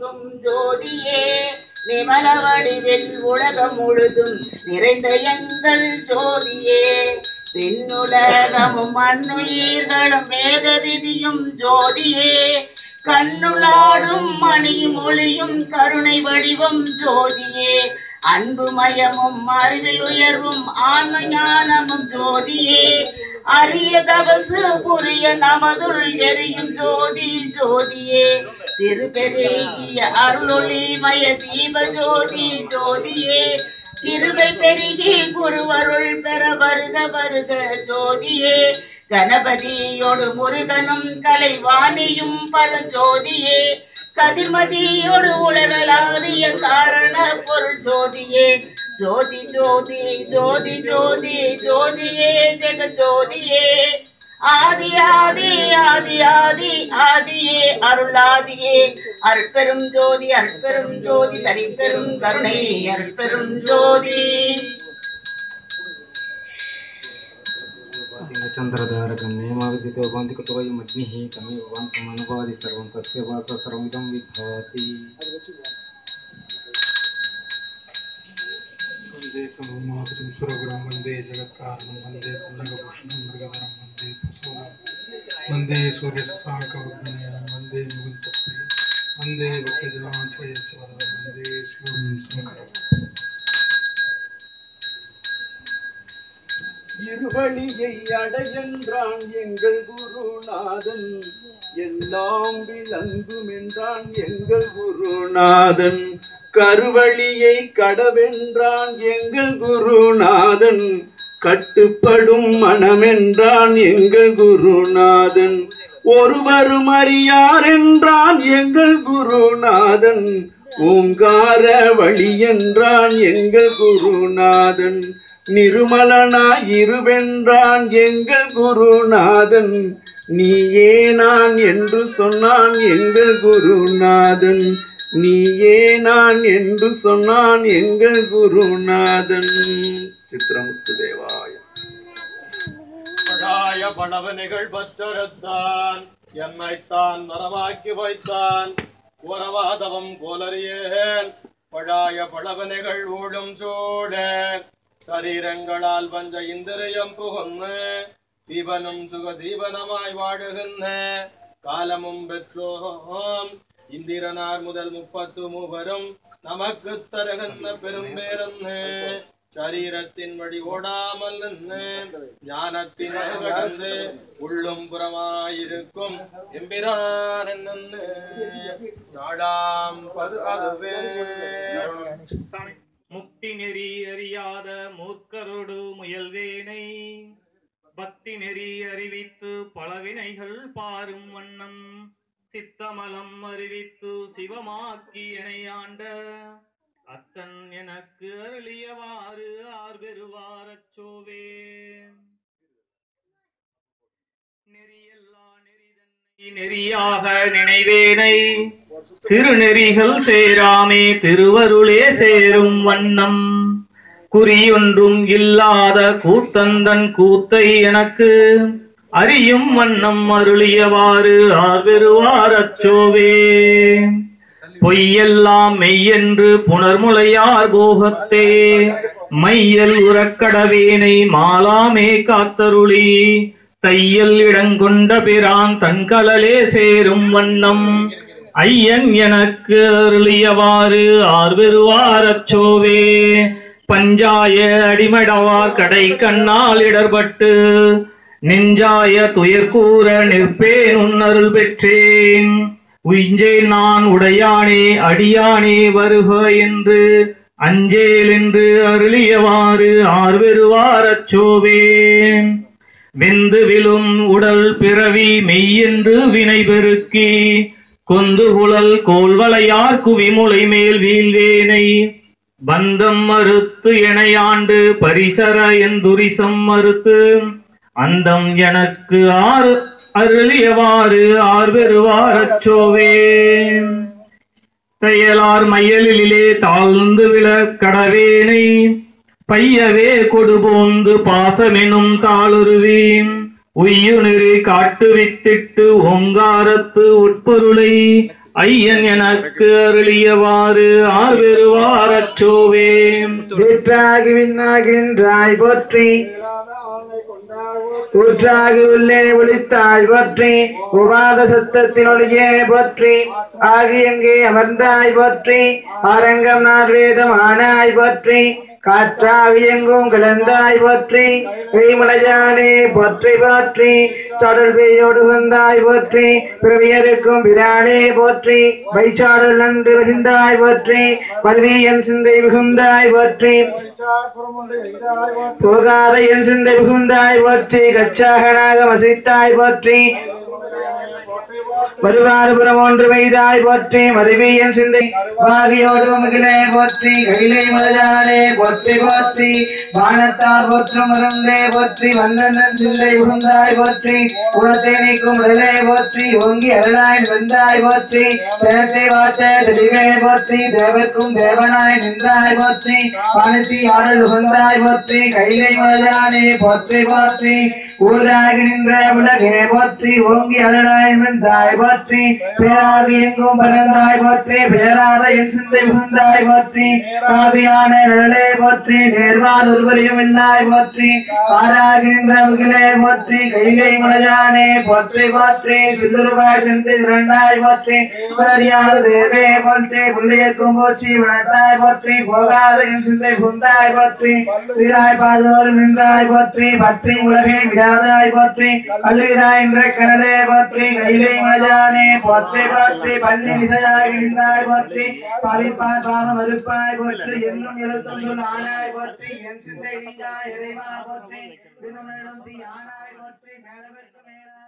எங்கும் ஜோதியே நிமல வடிவில் உலகம் முழுதும் நிறைந்த எங்கள் ஜோதியே விண்ணுலகமும் மண்ணுயிர்களும் வேத விதியும் ஜோதியே கண்ணுளாடும் மணி மொழியும் கருணை வடிவம் ஜோதியே அன்பு மயமும் அறிவில் உயர்வும் ஆன்ம ஞானமும் ஜோதியே அரிய தபசு புரிய நமதுள் எரியும் ஜோதி ஜோதியே திருப்பெருகிய அருளொளி மய தீப ஜோதி ஜோதியே கிருபை பெருகி குருவருள் பெற வருக வருக ஜோதியே கணபதியோடு முருகனும் கலைவாணியும் பரஞ்சோதியே கதிர்மதியோடு உலகளாவிய காரண பொருள் ஜோதியே ஜோதி ஜோதி ஜோதி ஜோதி ஜோதியே ஜெக ஜோதியே ஆதி ஆதி ஆதி ஆதி ஆதியே அருளாதியே அருட்பெரும் ஜோதி அருட்பெரும் ஜோதி தனிப்பெரும் கருணை அருட்பெரும் ஜோதி चन्द्रधारकं नियमाविदितो वान्तिकुतवयमग्निः तमेव वान्तमनुवादि सर्वं तस्य वास सर्वमिदं विभाति वन्दे सर्वमातृं सुरगुरुं वन्दे जगत्कारणं वन्दे पुण्डगभूषणं मृगधरं वन्दे प्रसूनं वन्दे सूर्यशशाङ्कवर्धनयनं वन्दे मुकुन्दप्रियं वन्दे भक्तजनाश्रयश्वरं वन्दे शिवं शङ्करम् இருவழியை அடையென்றான் எங்கள் குருநாதன் எல்லாம் விளங்கும் என்றான் எங்கள் குருநாதன் கருவழியை கடவென்றான் எங்கள் குருநாதன் கட்டுப்படும் மனமென்றான் எங்கள் குருநாதன் ஒருவரும் அறியார் என்றான் எங்கள் குருநாதன் ஓங்கார வழி என்றான் எங்கள் குருநாதன் நிருமலனாய் இருவென்றான் எங்கள் குருநாதன் நீயே நான் என்று சொன்னான் எங்கள் குருநாதன் நீயே நான் என்று சொன்னான் எங்கள் குருநாதன் சித்திரமுத்து தேவாய பழாய பணவனைகள் பஸ்டரத்தான் என்னைத்தான் நரமாக்கி வைத்தான் உறவாதவம் கோலறியேன் பழாய பழவனைகள் ஊழும் சூட சரீரங்களால் வஞ்ச இந்திரியம் புகுந்து சீவனும் சுக சீவனமாய் வாழுகின்ற காலமும் பெற்றோம் இந்திரனார் முதல் முப்பத்து மூவரும் நமக்கு தருகின்ற பெரும் பேரன்னு சரீரத்தின் வழி ஓடாமல் நின்று ஞானத்தின் கடந்து உள்ளும் புறமாயிருக்கும் எம்பிரான் என்னன்னு நாடாம் பது அதுவே முக்தி நெறி அறியாத மூர்க்கரோடு முயல்வேனை பக்தி நெறி அறிவித்து பலவினைகள் பாரும் வண்ணம் சித்தமலம் அறிவித்து சிவமாக்கி எனையாண்ட அத்தன் எனக்கு அருளியவாறு ஆர்வெருவாரச் சோவே நெறியல்லா நெறிதன்னை நெறியாக நினைவேனை சிறுநெறிகள் சேராமே திருவருளே சேரும் வண்ணம் குறியொன்றும் இல்லாத கூத்தந்தன் கூத்தை எனக்கு அறியும் வண்ணம் அருளியவாறு ஆர்வெருவாரச்சோவே பொய்யெல்லாம் மெய்யென்று புனர்முளையார் போகத்தே மையல் உறக்கடவேனை மாலாமே காத்தருளி தையல் இடங்கொண்ட பிரான் தன்கலலே சேரும் வண்ணம் ஐயன் எனக்கு அருளியவாறு ஆர்வெருவாரச்சோவே பஞ்சாய அடிமடவார் கடை கண்ணால் இடர்பட்டு நெஞ்சாய துயர் கூற நிற்பேன் உன்னருள் பெற்றேன் உய்ஞ்சேன் நான் உடையானே அடியானே வருக என்று அஞ்சேல் என்று அருளியவாறு ஆர்வெருவாரச்சோவே வெந்து விழும் உடல் பிறவி மெய்யென்று வினை பெருக்கி கொந்து குழல் கோல்வளையார் குவிமுலை மேல் வீழ்வேனை பந்தம் மறுத்து எனையாண்டு பரிசர எந்துரிசம் மறுத்து அந்தம் எனக்கு ஆறு அருளியவாறு ஆர்வெருவாரச்சோவே தையலார் மையலிலே தாழ்ந்து விழ கடவேனை பையவே கொடுபோந்து பாசமெனும் தாளுருவீன் உய்யுநெறி காட்டுவித்திட்டு ஓங்காரத்து உட்பொருளை ஐயன் எனக்கு அருளியவாறு ஆர்வெருவாரச்சோவே வீற்றாகி விண்ணாகி நின்றாய் போற்றி ஊற்றாகி உள்ளே ஒளித்தாய் போற்றி உபாத சத்தத்தினொழியே போற்றி ஆகி எங்கே அமர்ந்தாய் போற்றி ஆரங்கம் நார்வேதம் ஆனாய் போற்றி காற்றாகி எங்கும் கிளந்தாய் போற்றி கைமலையானே போற்றி போற்றி தொடர் பெய்யோடு வந்தாய் போற்றி பிறவியருக்கும் பிரானே போற்றி வைச்சாடல் நன்று விழுந்தாய் போற்றி பல்வியன் சிந்தை மிகுந்தாய் போற்றி போகாத என் சிந்தை மிகுந்தாய் போற்றி கச்சாகனாக வசித்தாய் போற்றி வருவாறு புறம் ஒன்று வைதாய் போற்றி மருவியன் சிந்தை வாகியோடு மகிழே போற்றி கைலை மலையானே போற்றி போற்றி வானத்தார் போற்றும் மருந்தே போற்றி வந்தனன் சிந்தை புகுந்தாய் போற்றி குணத்தை நீக்கும் உடலே போற்றி ஓங்கி அருளாய் வெந்தாய் போற்றி தேசை வார்த்த தெளிவே போற்றி தேவர்க்கும் தேவனாய் நின்றாய் போற்றி வானத்தி ஆடல் உகந்தாய் போற்றி கைலை மலையானே போற்றி போற்றி ஊராகி நின்ற உலகே போற்றி ஓங்கி அருளாய் வெந்தாய் போற்றி பேராகி எங்கும் பரந்தாய் போற்றி பேராத என் சிந்தை புகுந்தாய் போற்றி காவியான நிழலே போற்றி நேர்வார் ஒருவரையும் இல்லாய் போற்றி ஆராகி நின்ற முகிலே போற்றி கைலை மலையானே போற்றி போற்றி சிந்துருவாய் சிந்தை இரண்டாய் போற்றி புலரியாத தேவே போற்றி புள்ளியக்கும் போற்றி வளர்த்தாய் போற்றி போகாத என் சிந்தை புந்தாய் போற்றி சீராய் பாதோறும் நின்றாய் போற்றி பற்றி உலகை விடாதாய் போற்றி அழுகிறாய் என்ற கடலே போற்றி கைலை மலையானே போற்றி போற்றி பள்ளி இசையாய் நின்றாய் போற்றி பறிப்பாய் பாவம் மறுப்பாய் போற்றி என்னும் எழுத்தும் சொல் ஆனாய் போற்றி என் சிந்தை நீங்காய் இறைவா போற்றி தினமிடம் தீ ஆனாய் போற்றி மேலவர்க்கு மேலாய்